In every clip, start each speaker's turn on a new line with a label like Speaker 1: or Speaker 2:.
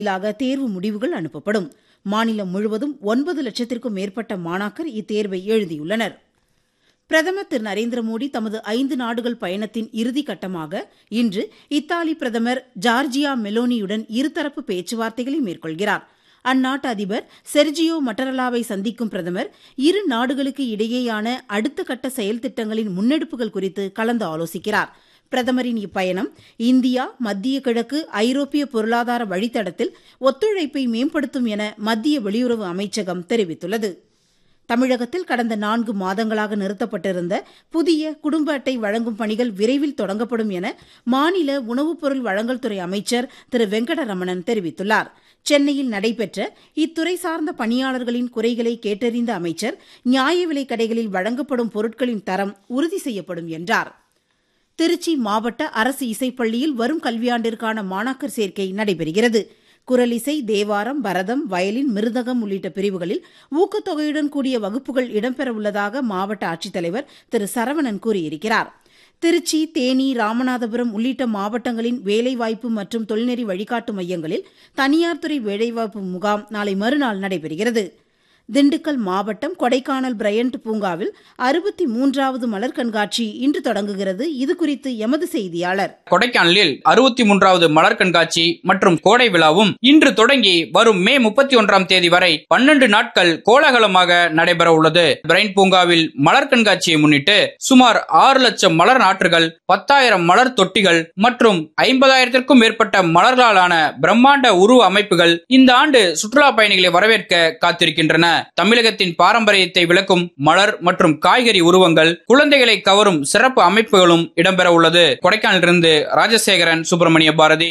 Speaker 1: வாயிலாக தேர்வு முடிவுகள் அனுப்பப்படும் மாநிலம் முழுவதும் ஒன்பது லட்சத்திற்கும் மேற்பட்ட மாணாக்கர் இத்தேர்வை எழுதியுள்ளனர் பிரதமர் திரு நரேந்திர மோடி தமது ஐந்து நாடுகள் பயணத்தின் இறுதி கட்டமாக இன்று இத்தாலி பிரதமர் ஜார்ஜியா மெலோனியுடன் இருதரப்பு பேச்சுவார்த்தைகளை மேற்கொள்கிறார் அந்நாட்டு அதிபர் செர்ஜியோ மட்டரலாவை சந்திக்கும் பிரதமர் இரு நாடுகளுக்கு இடையேயான அடுத்த கட்ட செயல் திட்டங்களின் முன்னெடுப்புகள் குறித்து கலந்து ஆலோசிக்கிறார் பிரதமரின் இப்பயணம் இந்தியா மத்திய கிழக்கு ஐரோப்பிய பொருளாதார வழித்தடத்தில் ஒத்துழைப்பை மேம்படுத்தும் என மத்திய வெளியுறவு அமைச்சகம் தெரிவித்துள்ளது தமிழகத்தில் கடந்த நான்கு மாதங்களாக நிறுத்தப்பட்டிருந்த புதிய குடும்ப அட்டை வழங்கும் பணிகள் விரைவில் தொடங்கப்படும் என மாநில உணவுப் பொருள் வழங்கல் துறை அமைச்சர் திரு வெங்கடரமணன் தெரிவித்துள்ளார் சென்னையில் நடைபெற்ற இத்துறை சார்ந்த பணியாளர்களின் குறைகளை கேட்டறிந்த அமைச்சர் நியாய விலைக் கடைகளில் வழங்கப்படும் பொருட்களின் தரம் உறுதி செய்யப்படும் என்றார் திருச்சி மாவட்ட அரசு இசைப்பள்ளியில் வரும் கல்வியாண்டிற்கான மாணாக்கர் சேர்க்கை நடைபெறுகிறது குரலிசை தேவாரம் பரதம் வயலின் மிருதகம் உள்ளிட்ட பிரிவுகளில் ஊக்கத்தொகையுடன் கூடிய வகுப்புகள் இடம்பெறவுள்ளதாக மாவட்ட ஆட்சித்தலைவர் திரு சரவணன் கூறியிருக்கிறார் திருச்சி தேனி ராமநாதபுரம் உள்ளிட்ட மாவட்டங்களின் வேலைவாய்ப்பு மற்றும் தொழில்நெறி வழிகாட்டு மையங்களில் தனியார் துறை வேலைவாய்ப்பு முகாம் நாளை மறுநாள் நடைபெறுகிறது திண்டுக்கல் மாவட்டம் கொடைக்கானல் பிரையண்ட் பூங்காவில் அறுபத்தி மூன்றாவது மலர் கண்காட்சி இன்று தொடங்குகிறது இதுகுறித்து எமது செய்தியாளர்
Speaker 2: கொடைக்கானலில் அறுபத்தி மூன்றாவது மலர் கண்காட்சி மற்றும் கோடை விழாவும் இன்று தொடங்கி வரும் மே முப்பத்தி ஒன்றாம் தேதி வரை பன்னெண்டு நாட்கள் கோலாகலமாக நடைபெற உள்ளது பிரைன் பூங்காவில் மலர் கண்காட்சியை முன்னிட்டு சுமார் ஆறு லட்சம் மலர் நாற்றுகள் பத்தாயிரம் மலர் தொட்டிகள் மற்றும் ஐம்பதாயிரத்திற்கும் மேற்பட்ட மலர்களாலான பிரம்மாண்ட உருவ அமைப்புகள் இந்த ஆண்டு சுற்றுலா பயணிகளை வரவேற்க காத்திருக்கின்றன தமிழகத்தின் பாரம்பரியத்தை விளக்கும் மலர் மற்றும் காய்கறி உருவங்கள் குழந்தைகளை கவரும் சிறப்பு அமைப்புகளும் இடம்பெற உள்ளது கொடைக்கானலிருந்து ராஜசேகரன் சுப்பிரமணிய பாரதி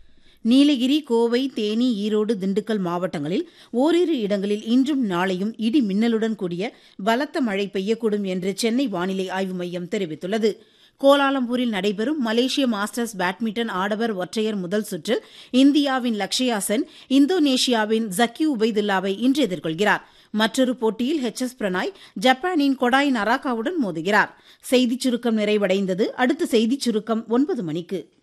Speaker 1: நீலகிரி கோவை தேனி ஈரோடு திண்டுக்கல் மாவட்டங்களில் ஓரிரு இடங்களில் இன்றும் நாளையும் இடி மின்னலுடன் கூடிய பலத்த மழை பெய்யக்கூடும் என்று சென்னை வானிலை ஆய்வு மையம் தெரிவித்துள்ளது கோலாலம்பூரில் நடைபெறும் மலேசிய மாஸ்டர்ஸ் பேட்மிண்டன் ஆடவர் ஒற்றையர் முதல் சுற்றில் இந்தியாவின் லக்ஷயா சென் இந்தோனேஷியாவின் ஜக்கி உபைதுல்லாவை இன்று எதிர்கொள்கிறார் மற்றொரு போட்டியில் ஹெச் எஸ் பிரணாய் ஜப்பானின் கொடாய் நராகாவுடன் மோதுகிறார் செய்திச் சுருக்கம் நிறைவடைந்தது அடுத்த செய்திச் சுருக்கம் ஒன்பது மணிக்கு